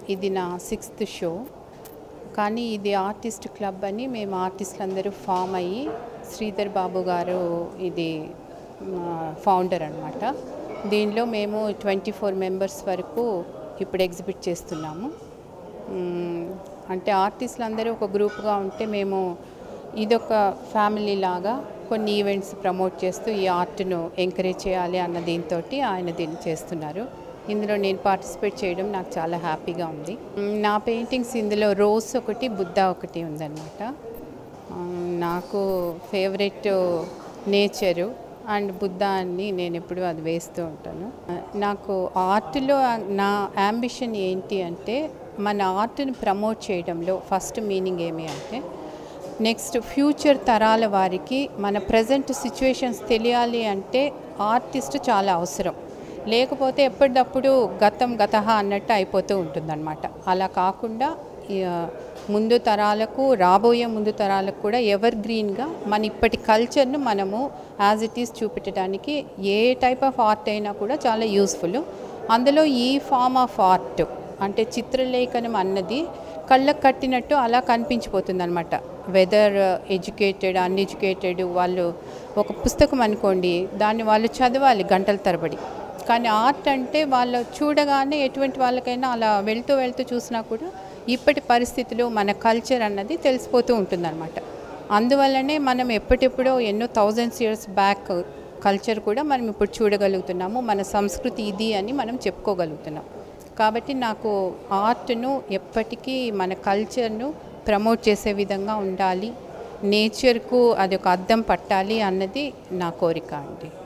ఇది నా sixth show కానీ ఇది ఆర్టిస్ట్ క్లబ్ అని మేము ఆర్టిస్టులు అందరూ ఫామ్ అయ్యి శ్రీధర్ బాబు గారు ఇది ఫౌండర్ అనమాట దీనిలో మేము ట్వంటీ ఫోర్ మెంబర్స్ వరకు ఇప్పుడు ఎగ్జిబిట్ చేస్తున్నాము మ్మ్, అంటే ఆర్టిస్టులు అందరూ ఒక గ్రూప్గా ఉంటే మేము ఇదొక ఫ్యామిలీ లాగా కొన్ని ఈవెంట్స్ ప్రమోట్ చేస్తూ ఈ ఆర్ట్ను ఎంకరేజ్ చేయాలి అన్న దీంతో ఆయన దీన్ని చేస్తున్నారు ఇందులో నేను పార్టిసిపేట్ చేయడం నాకు చాలా హ్యాపీగా ఉంది మ్, నా పెయింటింగ్స్ ఇందులో రోజ్ ఒకటి బుద్ధ ఒకటి ఉందన్నమాట ఆ, నాకు ఫేవరెట్ నేచరు అండ్ బుద్ధ అని నేను ఎప్పుడు అది వేస్తూ ఉంటాను ఆ, నాకు ఆర్ట్లో నా అంబిషన్ ఏంటి అంటే మన ఆర్ట్ని ప్రమోట్ చేయడంలో ఫస్ట్ మీనింగ్ ఏమి అంటే నెక్స్ట్ ఫ్యూచర్ తరాల వారికి మన ప్రజెంట్ సిచ్యువేషన్స్ తెలియాలి అంటే ఆర్టిస్ట్ చాలా అవసరం లేకపోతే ఎప్పటికప్పుడు గతం గత అన్నట్టు అయిపోతూ ఉంటుందన్నమాట అలా కాకుండా ఈ, ఆ, ముందు తరాలకు రాబోయే ముందు తరాలకు కూడా ఎవర్ గ్రీన్గా మన ఇప్పటి కల్చర్ను మనము యాజ్ ఇట్ ఈస్ చూపెట్టడానికి ఏ టైప్ ఆఫ్ ఆర్ట్ అయినా కూడా చాలా యూస్ఫుల్ అందులో ఈ ఫామ్ ఆఫ్ ఆర్ట్ అంటే చిత్రలేఖనం అన్నది కళ్ళకు కట్టినట్టు అలా కనిపించిపోతుంది అనమాట వెదర్ ఎడ్యుకేటెడ్ అన్ఎడ్యుకేటెడ్ వాళ్ళు ఒక పుస్తకం అనుకోండి దాన్ని వాళ్ళు చదవాలి గంటల తరబడి కానీ ఆర్ట్ అంటే వాళ్ళు చూడగానే ఎటువంటి వాళ్ళకైనా అలా వెళ్తూ వెళ్తూ చూసినా కూడా ఇప్పటి పరిస్థితిలో మన కల్చర్ అన్నది తెలిసిపోతూ ఉంటుందన్నమాట అందువల్లనే మనం ఎప్పటిప్పుడో ఎన్నో థౌజండ్స్ ఇయర్స్ బ్యాక్ కల్చర్ కూడా మనం ఇప్పుడు చూడగలుగుతున్నాము మన సంస్కృతి ఇది అని మనం చెప్పుకోగలుగుతున్నాం కాబట్టి నాకు ఆర్ట్ను ఎప్పటికీ మన కల్చర్ను ప్రమోట్ చేసే విధంగా ఉండాలి నేచర్కు అది ఒక అద్దం పట్టాలి అన్నది నా కోరిక అండి